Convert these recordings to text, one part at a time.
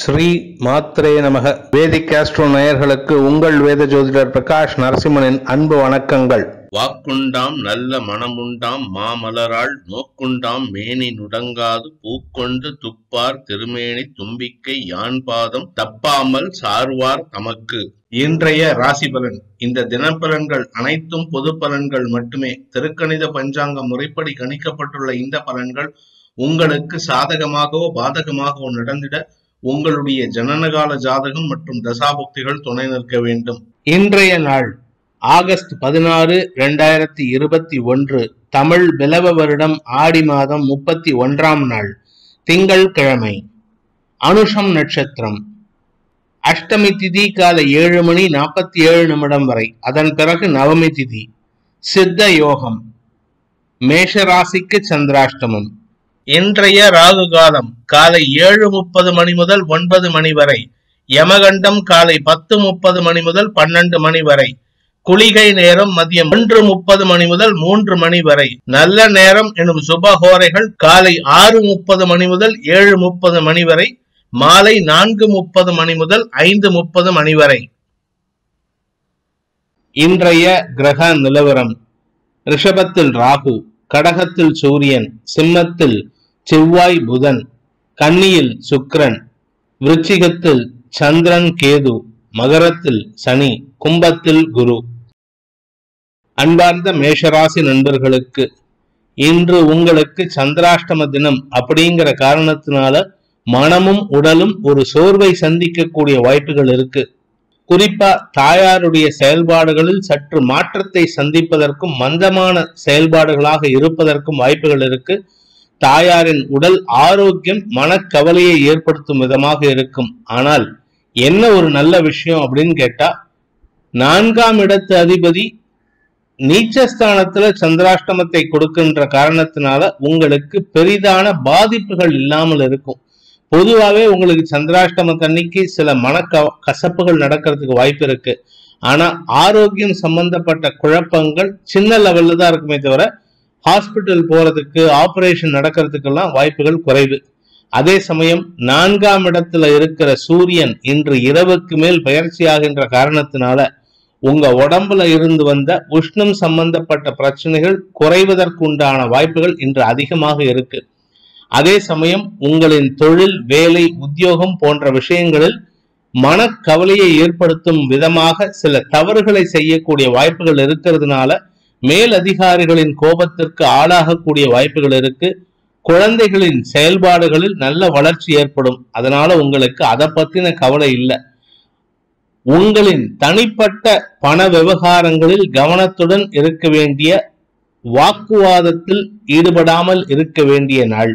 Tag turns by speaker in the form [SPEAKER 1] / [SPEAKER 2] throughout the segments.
[SPEAKER 1] ஸ்ரீ மாத்ரே நமக வேதிக் ஆஸ்ட்ரோ நேயர்களுக்கு உங்கள் வேத ஜோதிடர் பிரகாஷ் நரசிம்மனின் அன்பு வணக்கங்கள்
[SPEAKER 2] வாக்குண்டாம் நல்ல மனமுண்டாம் மாமலராள் நோக்குண்டாம் மேனி நுடங்காது பூக்கொண்டு துப்பார் திருமேனி தும்பிக்கை யான் பாதம் தப்பாமல் சார்வார் தமக்கு இன்றைய ராசி பலன் இந்த தினப்பலன்கள் அனைத்தும் பொது பலன்கள் மட்டுமே திருக்கணித பஞ்சாங்க முறைப்படி கணிக்கப்பட்டுள்ள இந்த பலன்கள் உங்களுக்கு சாதகமாகவோ பாதகமாகவோ நடந்திட உங்களுடைய ஜனனகால ஜாதகம் மற்றும் தசாபுக்திகள் துணை நிற்க வேண்டும் இன்றைய நாள் ஆகஸ்ட் பதினாறு இரண்டாயிரத்தி இருபத்தி ஒன்று தமிழ் பிலவ வருடம் ஆடி மாதம் முப்பத்தி ஒன்றாம் நாள் திங்கள் கிழமை அனுஷம் நட்சத்திரம் அஷ்டமி திதி காலை ஏழு மணி நாற்பத்தி ஏழு நிமிடம் வரை அதன் பிறகு நவமி திதி சித்த யோகம் மேஷராசிக்கு சந்திராஷ்டமம் இன்றைய ராகு காலம் காலை ஏழு முப்பது மணி முதல் ஒன்பது மணி வரை யமகண்டம் காலை பத்து முப்பது மணி முதல் பன்னெண்டு மணி வரை குளிகை நேரம் மதியம் ஒன்று முப்பது மணி முதல் மூன்று மணி வரை நல்ல நேரம் எனும் சுபஹோரைகள் காலை ஆறு முப்பது மணி முதல் ஏழு முப்பது மணி வரை மாலை நான்கு முப்பது மணி முதல் ஐந்து முப்பது மணி வரை இன்றைய கிரக நிலவரம் ரிஷபத்தில் ராகு கடகத்தில் சூரியன் சிம்மத்தில் செவ்வாய் புதன் கன்னியில் சுக்கிரன் விருச்சிகத்தில் சந்திரன் கேது மகரத்தில் சனி கும்பத்தில் குரு அன்பார்ந்த மேஷராசி நண்பர்களுக்கு இன்று உங்களுக்கு சந்திராஷ்டம தினம் அப்படிங்கிற காரணத்தினால மனமும் உடலும் ஒரு சோர்வை சந்திக்கக்கூடிய வாய்ப்புகள் இருக்கு குறிப்பா தாயாருடைய செயல்பாடுகளில் சற்று மாற்றத்தை சந்திப்பதற்கும் மந்தமான செயல்பாடுகளாக இருப்பதற்கும் வாய்ப்புகள் இருக்கு தாயாரின் உடல் ஆரோக்கியம் மனக்கவலையை ஏற்படுத்தும் விதமாக இருக்கும் ஆனால் என்ன ஒரு நல்ல விஷயம் அப்படின்னு கேட்டா நான்காம் இடத்து அதிபதி நீச்சஸ்தானத்துல சந்திராஷ்டமத்தை கொடுக்கின்ற காரணத்தினால உங்களுக்கு பெரிதான பாதிப்புகள் இல்லாமல் இருக்கும் பொதுவாகவே உங்களுக்கு சந்திராஷ்டமத்தன்னைக்கு சில மன க- கசப்புகள் நடக்கிறதுக்கு வாய்ப்பு இருக்கு ஆனா ஆரோக்கியம் சம்பந்தப்பட்ட குழப்பங்கள் சின்ன லெவல்ல தான் இருக்குமே தவிர ஹாஸ்பிட்டல் போறதுக்கு ஆபரேஷன் நடக்கிறதுக்கெல்லாம் வாய்ப்புகள் குறைவு அதே சமயம் நான்காம் இடத்துல இருக்கிற சூரியன் இன்று இரவுக்கு மேல் பயிற்சியாகின்ற காரணத்தினால உங்க உடம்புல இருந்து வந்த உஷ்ணம் சம்பந்தப்பட்ட பிரச்சனைகள் குறைவதற்குண்டான வாய்ப்புகள் இன்று அதிகமாக இருக்கு அதே சமயம் உங்களின் தொழில் வேலை உத்தியோகம் போன்ற விஷயங்களில் மனக்கவலையை ஏற்படுத்தும் விதமாக சில தவறுகளை செய்யக்கூடிய வாய்ப்புகள் இருக்கிறதுனால மேல் அதிகாரிகளின் கோபத்திற்கு ஆளாகக்கூடிய வாய்ப்புகள் இருக்கு குழந்தைகளின் செயல்பாடுகளில் நல்ல வளர்ச்சி ஏற்படும் அதனால உங்களுக்கு அதை பத்தின கவலை இல்லை உங்களின் தனிப்பட்ட பண விவகாரங்களில் கவனத்துடன் இருக்க வேண்டிய வாக்குவாதத்தில் ஈடுபடாமல் இருக்க வேண்டிய நாள்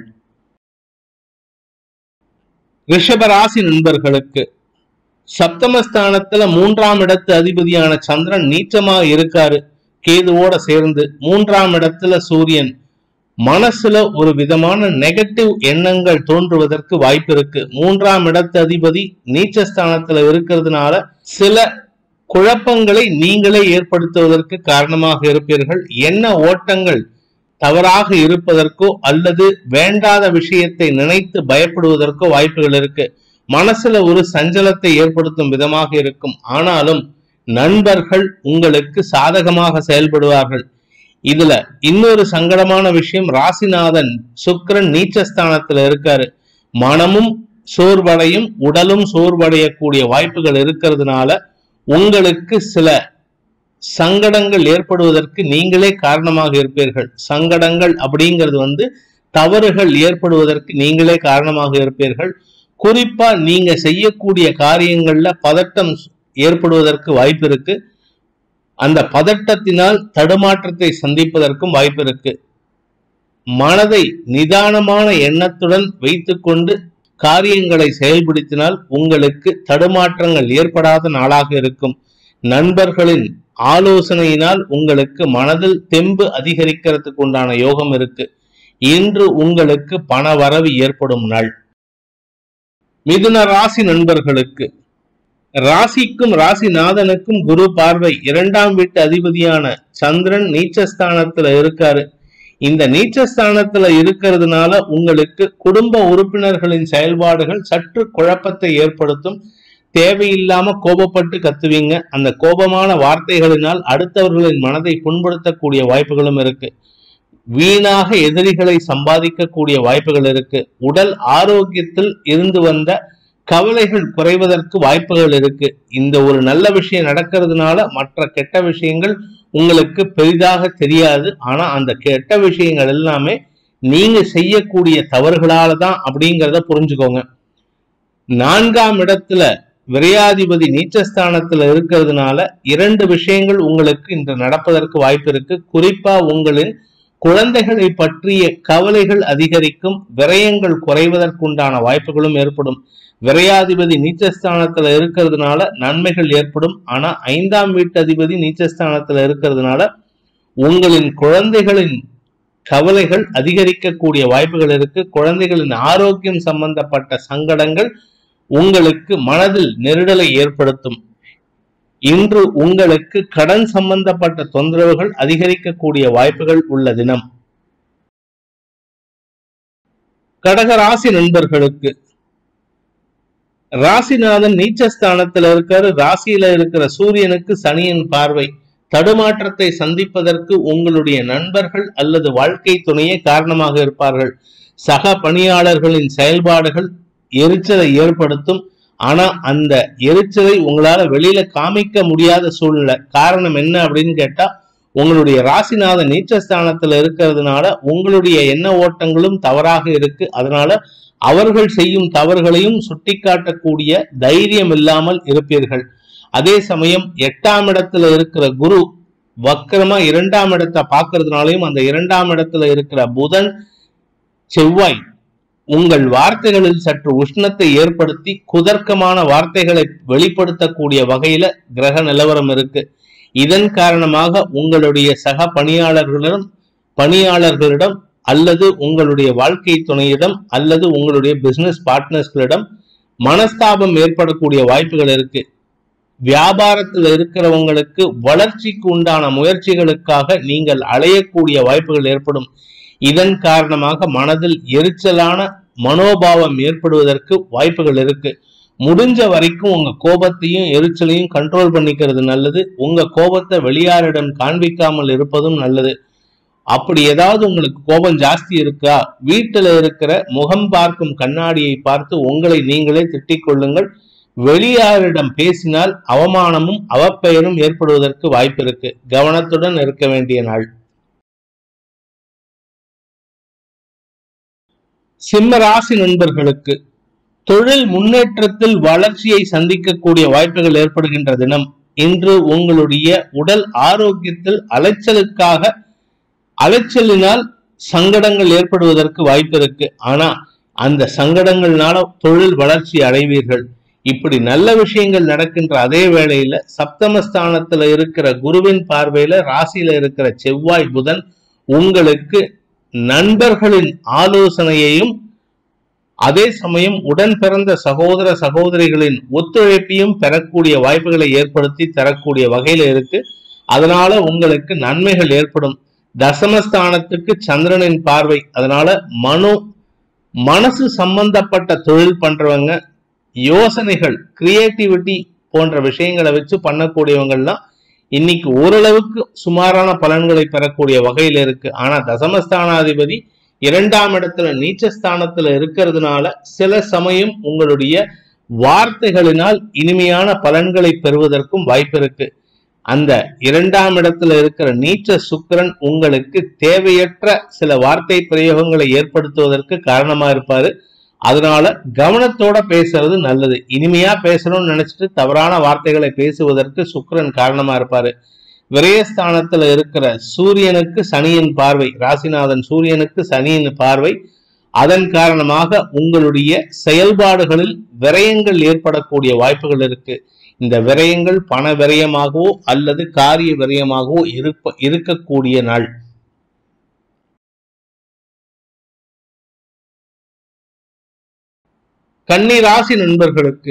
[SPEAKER 2] ரிஷபராசி நண்பர்களுக்கு சப்தமஸ்தானத்துல மூன்றாம் இடத்து அதிபதியான சந்திரன் நீச்சமா இருக்காரு கேதுவோட சேர்ந்து மூன்றாம் இடத்துல சூரியன் மனசுல ஒரு விதமான நெகட்டிவ் எண்ணங்கள் தோன்றுவதற்கு வாய்ப்பு இருக்கு மூன்றாம் இடத்து அதிபதி நீச்சஸ்தானத்துல இருக்கிறதுனால சில குழப்பங்களை நீங்களே ஏற்படுத்துவதற்கு காரணமாக இருப்பீர்கள் என்ன ஓட்டங்கள் தவறாக இருப்பதற்கோ அல்லது வேண்டாத விஷயத்தை நினைத்து பயப்படுவதற்கோ வாய்ப்புகள் இருக்கு மனசுல ஒரு சஞ்சலத்தை ஏற்படுத்தும் விதமாக இருக்கும் ஆனாலும் நண்பர்கள் உங்களுக்கு சாதகமாக செயல்படுவார்கள் இதுல இன்னொரு சங்கடமான விஷயம் ராசிநாதன் சுக்கிரன் நீச்சஸ்தானத்துல இருக்காரு மனமும் சோர்வடையும் உடலும் சோர்வடையக்கூடிய வாய்ப்புகள் இருக்கிறதுனால உங்களுக்கு சில சங்கடங்கள் ஏற்படுவதற்கு நீங்களே காரணமாக இருப்பீர்கள் சங்கடங்கள் அப்படிங்கிறது வந்து தவறுகள் ஏற்படுவதற்கு நீங்களே காரணமாக இருப்பீர்கள் குறிப்பா நீங்க செய்யக்கூடிய காரியங்கள்ல பதட்டம் ஏற்படுவதற்கு வாய்ப்பு இருக்கு அந்த பதட்டத்தினால் தடுமாற்றத்தை சந்திப்பதற்கும் வாய்ப்பு இருக்கு மனதை நிதானமான எண்ணத்துடன் வைத்துக்கொண்டு காரியங்களை செயல்படுத்தினால் உங்களுக்கு தடுமாற்றங்கள் ஏற்படாத நாளாக இருக்கும் நண்பர்களின் ஆலோசனையினால் உங்களுக்கு மனதில் தெம்பு அதிகரிக்கிறதுக்கு உண்டான யோகம் இருக்கு இன்று உங்களுக்கு பண வரவு ஏற்படும் நாள் மிதுன ராசி நண்பர்களுக்கு ராசிக்கும் ராசிநாதனுக்கும் குரு பார்வை இரண்டாம் வீட்டு அதிபதியான சந்திரன் நீச்சஸ்தானத்துல இருக்காரு இந்த நீச்சஸ்தானத்துல இருக்கிறதுனால உங்களுக்கு குடும்ப உறுப்பினர்களின் செயல்பாடுகள் சற்று குழப்பத்தை ஏற்படுத்தும் தேவையில்லாம கோபப்பட்டு கத்துவீங்க அந்த கோபமான வார்த்தைகளினால் அடுத்தவர்களின் மனதை புண்படுத்தக்கூடிய வாய்ப்புகளும் இருக்கு வீணாக எதிரிகளை சம்பாதிக்கக்கூடிய வாய்ப்புகள் இருக்கு உடல் ஆரோக்கியத்தில் இருந்து வந்த கவலைகள் குறைவதற்கு வாய்ப்புகள் இருக்கு இந்த ஒரு நல்ல விஷயம் நடக்கிறதுனால மற்ற கெட்ட விஷயங்கள் உங்களுக்கு பெரிதாக தெரியாது ஆனா அந்த கெட்ட விஷயங்கள் எல்லாமே நீங்க செய்யக்கூடிய தவறுகளால தான் அப்படிங்கிறத புரிஞ்சுக்கோங்க நான்காம் இடத்துல விரையாதிபதி நீச்சஸ்தானத்துல இருக்கிறதுனால இரண்டு விஷயங்கள் உங்களுக்கு இன்று நடப்பதற்கு வாய்ப்பு இருக்கு குறிப்பா உங்களின் குழந்தைகளை பற்றிய கவலைகள் அதிகரிக்கும் விரயங்கள் குறைவதற்குண்டான வாய்ப்புகளும் ஏற்படும் விரையாதிபதி நீச்சஸ்தானத்துல இருக்கிறதுனால நன்மைகள் ஏற்படும் ஆனா ஐந்தாம் வீட்டு அதிபதி நீச்சஸ்தானத்துல இருக்கிறதுனால உங்களின் குழந்தைகளின் கவலைகள் அதிகரிக்கக்கூடிய வாய்ப்புகள் இருக்கு குழந்தைகளின் ஆரோக்கியம் சம்பந்தப்பட்ட சங்கடங்கள் உங்களுக்கு மனதில் நெருடலை ஏற்படுத்தும் இன்று உங்களுக்கு கடன் சம்பந்தப்பட்ட தொந்தரவுகள் அதிகரிக்கக்கூடிய வாய்ப்புகள் உள்ள தினம் கடக ராசி நண்பர்களுக்கு ராசிநாதன் நீச்சஸ்தானத்துல இருக்காரு ராசியில இருக்கிற சூரியனுக்கு சனியின் பார்வை தடுமாற்றத்தை சந்திப்பதற்கு உங்களுடைய நண்பர்கள் அல்லது வாழ்க்கை துணையே காரணமாக இருப்பார்கள் சக பணியாளர்களின் செயல்பாடுகள் எரிச்சலை ஏற்படுத்தும் ஆனா அந்த எரிச்சலை உங்களால வெளியில காமிக்க முடியாத சூழ்நிலை காரணம் என்ன அப்படின்னு கேட்டா உங்களுடைய ராசிநாத நீச்சஸ்தானத்துல இருக்கிறதுனால உங்களுடைய எண்ண ஓட்டங்களும் தவறாக இருக்கு அதனால அவர்கள் செய்யும் தவறுகளையும் சுட்டிக்காட்டக்கூடிய தைரியம் இல்லாமல் இருப்பீர்கள் அதே சமயம் எட்டாம் இடத்துல இருக்கிற குரு வக்கரமா இரண்டாம் இடத்தை பார்க்கறதுனாலையும் அந்த இரண்டாம் இடத்துல இருக்கிற புதன் செவ்வாய் உங்கள் வார்த்தைகளில் சற்று உஷ்ணத்தை ஏற்படுத்தி குதர்க்கமான வார்த்தைகளை வெளிப்படுத்தக்கூடிய வகையில கிரக நிலவரம் இருக்கு இதன் காரணமாக உங்களுடைய சக பணியாளர்களிடம் பணியாளர்களிடம் அல்லது உங்களுடைய வாழ்க்கை துணையிடம் அல்லது உங்களுடைய பிசினஸ் பார்ட்னர்ஸ்களிடம் மனஸ்தாபம் ஏற்படக்கூடிய வாய்ப்புகள் இருக்கு வியாபாரத்தில் இருக்கிறவங்களுக்கு வளர்ச்சிக்கு உண்டான முயற்சிகளுக்காக நீங்கள் அலையக்கூடிய வாய்ப்புகள் ஏற்படும் இதன் காரணமாக மனதில் எரிச்சலான மனோபாவம் ஏற்படுவதற்கு வாய்ப்புகள் இருக்கு முடிஞ்ச வரைக்கும் உங்க கோபத்தையும் எரிச்சலையும் கண்ட்ரோல் பண்ணிக்கிறது நல்லது உங்க கோபத்தை வெளியாரிடம் காண்பிக்காமல் இருப்பதும் நல்லது அப்படி ஏதாவது உங்களுக்கு கோபம் ஜாஸ்தி இருக்கா வீட்டுல இருக்கிற முகம் பார்க்கும் கண்ணாடியை பார்த்து உங்களை நீங்களே திட்டிக் கொள்ளுங்கள் வெளியாரிடம் பேசினால் அவமானமும் அவப்பெயரும் ஏற்படுவதற்கு வாய்ப்பு இருக்கு கவனத்துடன் இருக்க வேண்டிய நாள் சிம்ம ராசி நண்பர்களுக்கு தொழில் முன்னேற்றத்தில் வளர்ச்சியை சந்திக்கக்கூடிய வாய்ப்புகள் ஏற்படுகின்ற தினம் இன்று உங்களுடைய உடல் ஆரோக்கியத்தில் அலைச்சலுக்காக அலைச்சலினால் சங்கடங்கள் ஏற்படுவதற்கு வாய்ப்பு இருக்கு ஆனா அந்த சங்கடங்கள்னால தொழில் வளர்ச்சி அடைவீர்கள் இப்படி நல்ல விஷயங்கள் நடக்கின்ற அதே வேளையில சப்தமஸ்தானத்துல இருக்கிற குருவின் பார்வையில ராசியில இருக்கிற செவ்வாய் புதன் உங்களுக்கு நண்பர்களின் ஆலோசனையையும் அதே சமயம் உடன் பிறந்த சகோதர சகோதரிகளின் ஒத்துழைப்பையும் பெறக்கூடிய வாய்ப்புகளை ஏற்படுத்தி தரக்கூடிய வகையில இருக்கு அதனால உங்களுக்கு நன்மைகள் ஏற்படும் தசமஸ்தானத்துக்கு சந்திரனின் பார்வை அதனால மனு மனசு சம்பந்தப்பட்ட தொழில் பண்றவங்க யோசனைகள் கிரியேட்டிவிட்டி போன்ற விஷயங்களை வச்சு பண்ணக்கூடியவங்கள்லாம் இன்னைக்கு ஓரளவுக்கு சுமாரான பலன்களை பெறக்கூடிய வகையில இருக்கு ஆனா தசமஸ்தானாதிபதி இரண்டாம் இடத்துல நீச்சஸ்தானத்துல இருக்கிறதுனால சில சமயம் உங்களுடைய வார்த்தைகளினால் இனிமையான பலன்களை பெறுவதற்கும் வாய்ப்பு இருக்கு அந்த இரண்டாம் இடத்துல இருக்கிற நீச்ச சுக்கிரன் உங்களுக்கு தேவையற்ற சில வார்த்தை பிரயோகங்களை ஏற்படுத்துவதற்கு காரணமா இருப்பாரு அதனால கவனத்தோட பேசுறது நல்லது இனிமையா பேசணும்னு நினைச்சிட்டு தவறான வார்த்தைகளை பேசுவதற்கு சுக்கிரன் காரணமா இருப்பாரு விரயஸ்தானத்துல இருக்கிற சூரியனுக்கு சனியின் பார்வை ராசிநாதன் சூரியனுக்கு சனியின் பார்வை அதன் காரணமாக உங்களுடைய செயல்பாடுகளில் விரயங்கள் ஏற்படக்கூடிய வாய்ப்புகள் இருக்கு இந்த விரயங்கள் பண விரயமாகவோ அல்லது காரிய விரயமாகவோ இருப்ப இருக்கக்கூடிய நாள் கன்னி ராசி நண்பர்களுக்கு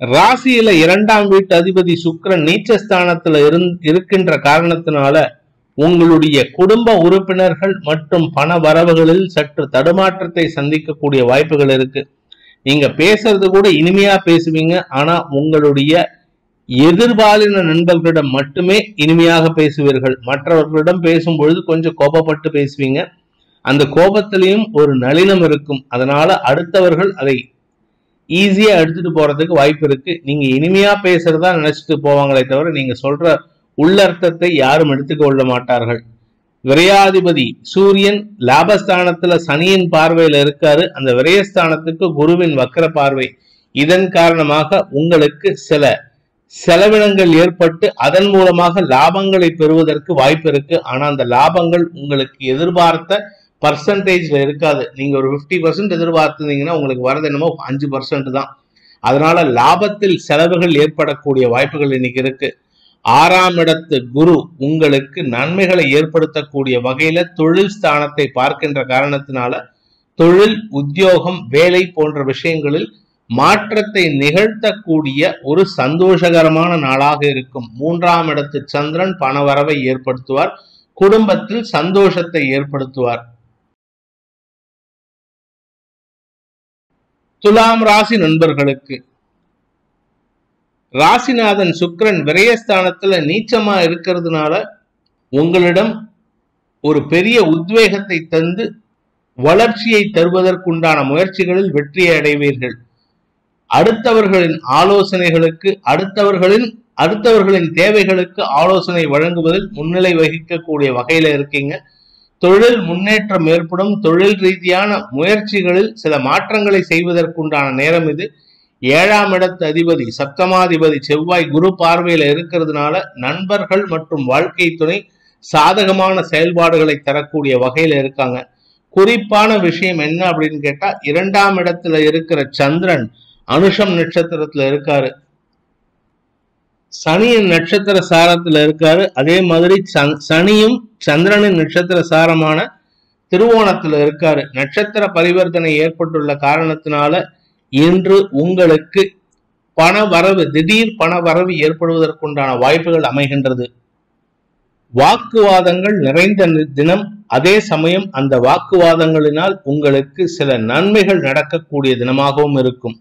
[SPEAKER 2] ராசியில இரண்டாம் வீட்டு அதிபதி சுக்கிரன் நீச்சஸ்தானத்துல இருந் இருக்கின்ற காரணத்தினால உங்களுடைய குடும்ப உறுப்பினர்கள் மற்றும் பண வரவுகளில் சற்று தடுமாற்றத்தை சந்திக்கக்கூடிய வாய்ப்புகள் இருக்கு நீங்க பேசுறது கூட இனிமையா பேசுவீங்க ஆனா உங்களுடைய எதிர்பாலின நண்பர்களிடம் மட்டுமே இனிமையாக பேசுவீர்கள் மற்றவர்களிடம் பேசும்பொழுது கொஞ்சம் கோபப்பட்டு பேசுவீங்க அந்த கோபத்திலையும் ஒரு நளினம் இருக்கும் அதனால அடுத்தவர்கள் அதை ஈஸியா எடுத்துட்டு போறதுக்கு வாய்ப்பு இருக்கு நீங்க இனிமையா பேசுறதா நினைச்சிட்டு போவாங்களே தவிர நீங்க சொல்ற உள்ளர்த்தத்தை யாரும் எடுத்துக்கொள்ள மாட்டார்கள் விரையாதிபதி சூரியன் லாபஸ்தானத்துல சனியின் பார்வையில இருக்காரு அந்த விரயஸ்தானத்துக்கு குருவின் வக்கர பார்வை இதன் காரணமாக உங்களுக்கு சில செலவினங்கள் ஏற்பட்டு அதன் மூலமாக லாபங்களை பெறுவதற்கு வாய்ப்பு இருக்கு ஆனா அந்த லாபங்கள் உங்களுக்கு எதிர்பார்த்த பர்சன்டேஜ்ல இருக்காது நீங்க ஒரு பிப்டி பர்சன்ட் எதிர்பார்த்திருந்தீங்கன்னா உங்களுக்கு வரது என்னமோ அஞ்சு பர்சன்ட் தான் அதனால லாபத்தில் செலவுகள் ஏற்படக்கூடிய வாய்ப்புகள் இன்னைக்கு இருக்கு ஆறாம் இடத்து குரு உங்களுக்கு நன்மைகளை ஏற்படுத்தக்கூடிய வகையில தொழில் ஸ்தானத்தை பார்க்கின்ற காரணத்தினால தொழில் உத்தியோகம் வேலை போன்ற விஷயங்களில் மாற்றத்தை நிகழ்த்தக்கூடிய ஒரு சந்தோஷகரமான நாளாக இருக்கும் மூன்றாம் இடத்து சந்திரன் பணவரவை ஏற்படுத்துவார் குடும்பத்தில் சந்தோஷத்தை ஏற்படுத்துவார் துலாம் ராசி நண்பர்களுக்கு ராசிநாதன் சுக்கிரன் விரயஸ்தானத்துல நீச்சமா இருக்கிறதுனால உங்களிடம் ஒரு பெரிய உத்வேகத்தை தந்து வளர்ச்சியை தருவதற்குண்டான முயற்சிகளில் வெற்றியை அடைவீர்கள் அடுத்தவர்களின் ஆலோசனைகளுக்கு அடுத்தவர்களின் அடுத்தவர்களின் தேவைகளுக்கு ஆலோசனை வழங்குவதில் முன்னிலை வகிக்கக்கூடிய வகையில இருக்கீங்க தொழில் முன்னேற்றம் ஏற்படும் தொழில் ரீதியான முயற்சிகளில் சில மாற்றங்களை செய்வதற்குண்டான நேரம் இது ஏழாம் இடத்து அதிபதி சப்தமாதிபதி செவ்வாய் குரு பார்வையில இருக்கிறதுனால நண்பர்கள் மற்றும் வாழ்க்கை துணை சாதகமான செயல்பாடுகளை தரக்கூடிய வகையில இருக்காங்க குறிப்பான விஷயம் என்ன அப்படின்னு கேட்டா இரண்டாம் இடத்துல இருக்கிற சந்திரன் அனுஷம் நட்சத்திரத்துல இருக்காரு சனியின் நட்சத்திர சாரத்துல இருக்காரு அதே மாதிரி சன்- சனியும் சந்திரனின் நட்சத்திர சாரமான திருவோணத்துல இருக்காரு நட்சத்திர பரிவர்த்தனை ஏற்பட்டுள்ள காரணத்தினால இன்று உங்களுக்கு பண வரவு திடீர் பண வரவு ஏற்படுவதற்குண்டான வாய்ப்புகள் அமைகின்றது வாக்குவாதங்கள் நிறைந்த நி- தினம் அதே சமயம் அந்த வாக்குவாதங்களினால் உங்களுக்கு சில நன்மைகள் நடக்கக்கூடிய தினமாகவும் இருக்கும்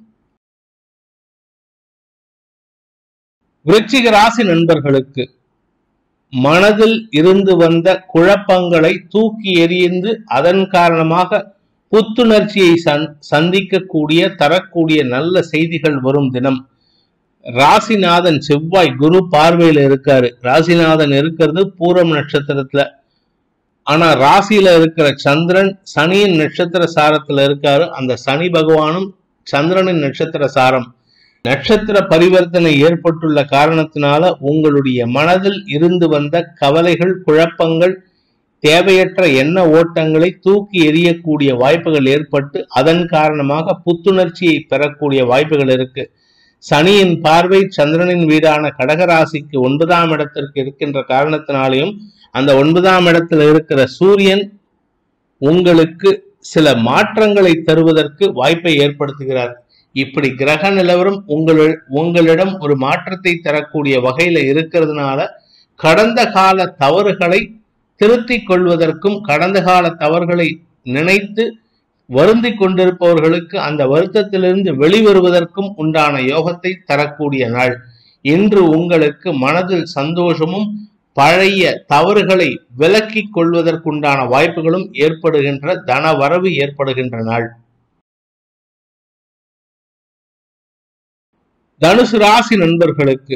[SPEAKER 2] விருச்சிக ராசி நண்பர்களுக்கு மனதில் இருந்து வந்த குழப்பங்களை தூக்கி எறிந்து அதன் காரணமாக புத்துணர்ச்சியை சந் சந்திக்கக்கூடிய தரக்கூடிய நல்ல செய்திகள் வரும் தினம் ராசிநாதன் செவ்வாய் குரு பார்வையில இருக்காரு ராசிநாதன் இருக்கிறது பூரம் நட்சத்திரத்துல ஆனா ராசியில இருக்கிற சந்திரன் சனியின் நட்சத்திர சாரத்துல இருக்காரு அந்த சனி பகவானும் சந்திரனின் நட்சத்திர சாரம் நட்சத்திர பரிவர்த்தனை ஏற்பட்டுள்ள காரணத்தினால உங்களுடைய மனதில் இருந்து வந்த கவலைகள் குழப்பங்கள் தேவையற்ற எண்ண ஓட்டங்களை தூக்கி எறியக்கூடிய வாய்ப்புகள் ஏற்பட்டு அதன் காரணமாக புத்துணர்ச்சியை பெறக்கூடிய வாய்ப்புகள் இருக்கு சனியின் பார்வை சந்திரனின் வீடான கடகராசிக்கு ஒன்பதாம் இடத்திற்கு இருக்கின்ற காரணத்தினாலையும் அந்த ஒன்பதாம் இடத்துல இருக்கிற சூரியன் உங்களுக்கு சில மாற்றங்களை தருவதற்கு வாய்ப்பை ஏற்படுத்துகிறார் இப்படி கிரக நிலவரம் உங்களு உங்களிடம் ஒரு மாற்றத்தை தரக்கூடிய வகையில இருக்கிறதுனால கடந்த கால தவறுகளை திருத்திக் கொள்வதற்கும் கடந்த கால தவறுகளை நினைத்து வருந்திக் கொண்டிருப்பவர்களுக்கு அந்த வருத்தத்திலிருந்து வெளிவருவதற்கும் உண்டான யோகத்தை தரக்கூடிய நாள் இன்று உங்களுக்கு மனதில் சந்தோஷமும் பழைய தவறுகளை விலக்கிக் கொள்வதற்குண்டான வாய்ப்புகளும் ஏற்படுகின்ற தன வரவு ஏற்படுகின்ற நாள் தனுசு ராசி நண்பர்களுக்கு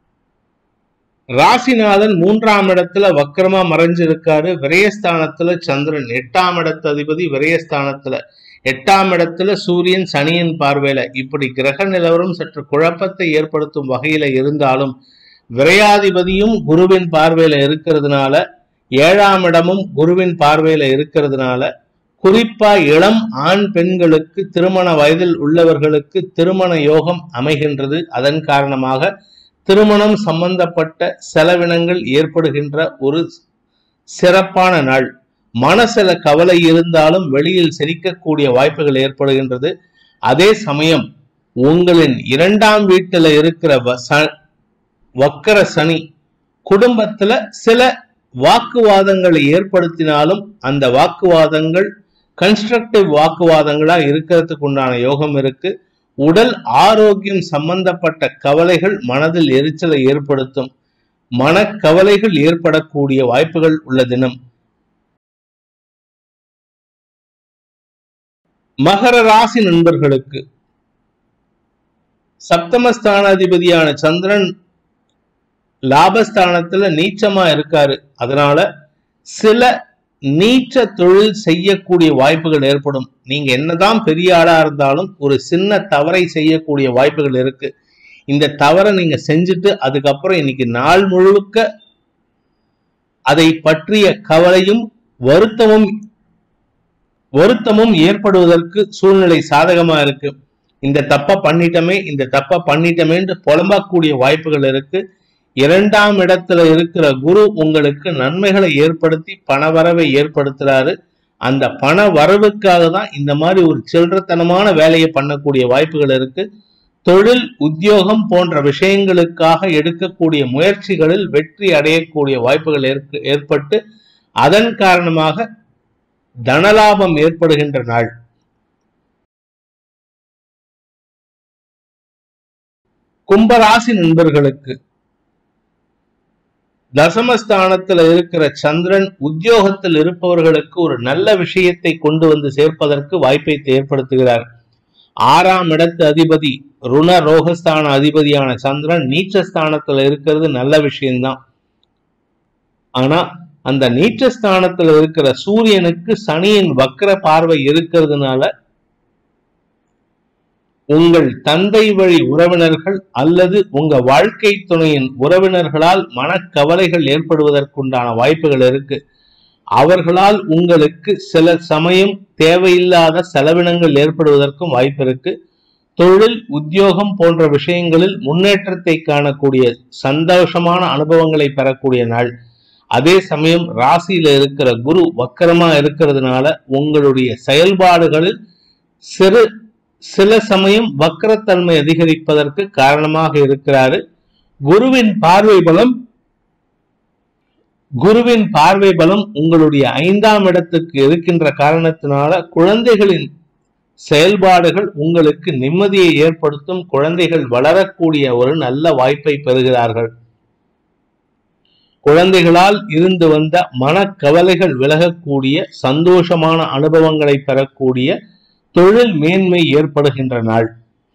[SPEAKER 2] ராசிநாதன் மூன்றாம் இடத்துல வக்கரமா மறைஞ்சிருக்காரு விரயஸ்தானத்துல சந்திரன் எட்டாம் இடத்து அதிபதி விரயஸ்தானத்துல எட்டாம் இடத்துல சூரியன் சனியின் பார்வையில இப்படி கிரக நிலவரம் சற்று குழப்பத்தை ஏற்படுத்தும் வகையில இருந்தாலும் விரையாதிபதியும் குருவின் பார்வையில இருக்கிறதுனால ஏழாம் இடமும் குருவின் பார்வையில இருக்கிறதுனால குறிப்பா இளம் ஆண் பெண்களுக்கு திருமண வயதில் உள்ளவர்களுக்கு திருமண யோகம் அமைகின்றது அதன் காரணமாக திருமணம் சம்பந்தப்பட்ட செலவினங்கள் ஏற்படுகின்ற ஒரு சிறப்பான நாள் மனசில கவலை இருந்தாலும் வெளியில் சிரிக்கக்கூடிய வாய்ப்புகள் ஏற்படுகின்றது அதே சமயம் உங்களின் இரண்டாம் வீட்டுல இருக்கிற வ- ச- வக்கர சனி குடும்பத்துல சில வாக்குவாதங்களை ஏற்படுத்தினாலும் அந்த வாக்குவாதங்கள் கன்ஸ்ட்ரக்டிவ் வாக்குவாதங்களா இருக்கிறதுக்கு உண்டான யோகம் இருக்கு உடல் ஆரோக்கியம் சம்பந்தப்பட்ட கவலைகள் மனதில் எரிச்சலை ஏற்படுத்தும் மனக்கவலைகள் ஏற்படக்கூடிய வாய்ப்புகள் உள்ள தினம் மகர ராசி நண்பர்களுக்கு சப்தமஸ்தானாதிபதியான சந்திரன் லாபஸ்தானத்துல நீச்சமா இருக்காரு அதனால சில நீச்ச தொழில் செய்யக்கூடிய வாய்ப்புகள் ஏற்படும் நீங்க என்னதான் பெரிய ஆளா இருந்தாலும் ஒரு சின்ன தவறை செய்யக்கூடிய வாய்ப்புகள் இருக்கு இந்த தவறை நீங்க செஞ்சுட்டு அதுக்கப்புறம் இன்னைக்கு நாள் முழுக்க அதை பற்றிய கவலையும் வருத்தமும் வருத்தமும் ஏற்படுவதற்கு சூழ்நிலை சாதகமா இருக்கு இந்த தப்ப பண்ணிட்டமே இந்த தப்ப பண்ணிட்டமேன்னு புலம்பக்கூடிய வாய்ப்புகள் இருக்கு இரண்டாம் இடத்துல இருக்கிற குரு உங்களுக்கு நன்மைகளை ஏற்படுத்தி பணவரவை ஏற்படுத்துறாரு அந்த பண வரவுக்காக தான் இந்த மாதிரி ஒரு சில்லறத்தனமான வேலையை பண்ணக்கூடிய வாய்ப்புகள் இருக்கு தொழில் உத்தியோகம் போன்ற விஷயங்களுக்காக எடுக்கக்கூடிய முயற்சிகளில் வெற்றி அடையக்கூடிய வாய்ப்புகள் ஏற்க- ஏற்பட்டு அதன் காரணமாக தனலாபம் ஏற்படுகின்ற நாள் கும்பராசி நண்பர்களுக்கு தசமஸ்தானத்துல இருக்கிற சந்திரன் உத்தியோகத்தில் இருப்பவர்களுக்கு ஒரு நல்ல விஷயத்தை கொண்டு வந்து சேர்ப்பதற்கு வாய்ப்பை ஏற்படுத்துகிறார் ஆறாம் இடத்து அதிபதி ருண ரோகஸ்தான அதிபதியான சந்திரன் நீச்சஸ்தானத்துல இருக்கிறது நல்ல விஷயம்தான் ஆனா அந்த நீச்சஸ்தானத்துல இருக்கிற சூரியனுக்கு சனியின் வக்ர பார்வை இருக்கிறதுனால உங்கள் தந்தை வழி உறவினர்கள் அல்லது உங்க வாழ்க்கை துணையின் உறவினர்களால் மனக்கவலைகள் ஏற்படுவதற்குண்டான வாய்ப்புகள் இருக்கு அவர்களால் உங்களுக்கு சில சமயம் தேவையில்லாத செலவினங்கள் ஏற்படுவதற்கும் வாய்ப்பு இருக்கு தொழில் உத்தியோகம் போன்ற விஷயங்களில் முன்னேற்றத்தை காணக்கூடிய சந்தோஷமான அனுபவங்களை பெறக்கூடிய நாள் அதே சமயம் ராசியில இருக்கிற குரு வக்கரமா இருக்கிறதுனால உங்களுடைய செயல்பாடுகளில் சிறு சில சமயம் வக்கரத்தன்மை அதிகரிப்பதற்கு காரணமாக இருக்கிறாரு குருவின் பார்வை பலம் குருவின் பார்வை பலம் உங்களுடைய ஐந்தாம் இடத்துக்கு இருக்கின்ற காரணத்தினால குழந்தைகளின் செயல்பாடுகள் உங்களுக்கு நிம்மதியை ஏற்படுத்தும் குழந்தைகள் வளரக்கூடிய ஒரு நல்ல வாய்ப்பை பெறுகிறார்கள் குழந்தைகளால் இருந்து வந்த மனக்கவலைகள் விலகக்கூடிய சந்தோஷமான அனுபவங்களை பெறக்கூடிய தொழில் மேன்மை ஏற்படுகின்ற நாள்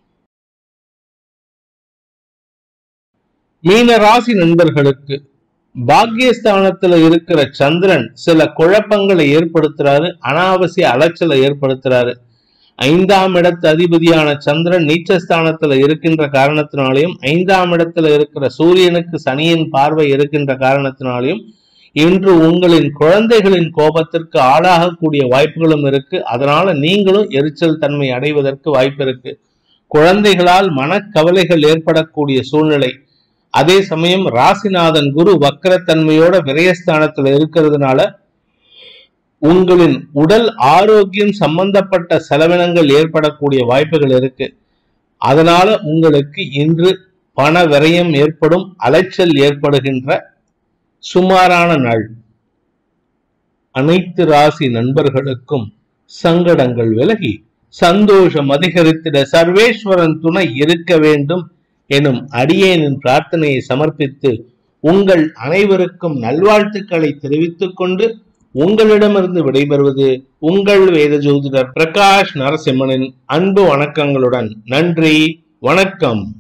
[SPEAKER 2] மீன ராசி நண்பர்களுக்கு பாக்கியஸ்தானத்துல இருக்கிற சந்திரன் சில குழப்பங்களை ஏற்படுத்துறாரு அனாவசிய அலைச்சலை ஏற்படுத்துறாரு ஐந்தாம் இடத்து அதிபதியான சந்திரன் நீச்சஸ்தானத்துல இருக்கின்ற காரணத்தினாலையும் ஐந்தாம் இடத்துல இருக்கிற சூரியனுக்கு சனியின் பார்வை இருக்கின்ற காரணத்தினாலையும் இன்று உங்களின் குழந்தைகளின் கோபத்திற்கு ஆளாகக்கூடிய வாய்ப்புகளும் இருக்கு அதனால நீங்களும் எரிச்சல் தன்மை அடைவதற்கு வாய்ப்பு இருக்கு குழந்தைகளால் மனக்கவலைகள் ஏற்படக்கூடிய சூழ்நிலை அதே சமயம் ராசிநாதன் குரு வக்கரத்தன்மையோட விரயஸ்தானத்துல இருக்கிறதுனால உங்களின் உடல் ஆரோக்கியம் சம்பந்தப்பட்ட செலவினங்கள் ஏற்படக்கூடிய வாய்ப்புகள் இருக்கு அதனால உங்களுக்கு இன்று பண விரயம் ஏற்படும் அலைச்சல் ஏற்படுகின்ற சுமாரான நாள் அனைத்து ராசி நண்பர்களுக்கும் சங்கடங்கள் விலகி சந்தோஷம் அதிகரித்திட சர்வேஸ்வரன் துணை இருக்க வேண்டும் எனும் அடியேனின் பிரார்த்தனையை சமர்ப்பித்து உங்கள் அனைவருக்கும் நல்வாழ்த்துக்களை தெரிவித்துக் கொண்டு உங்களிடமிருந்து விடைபெறுவது உங்கள் வேத ஜோதிடர் பிரகாஷ் நரசிம்மனின் அன்பு வணக்கங்களுடன் நன்றி வணக்கம்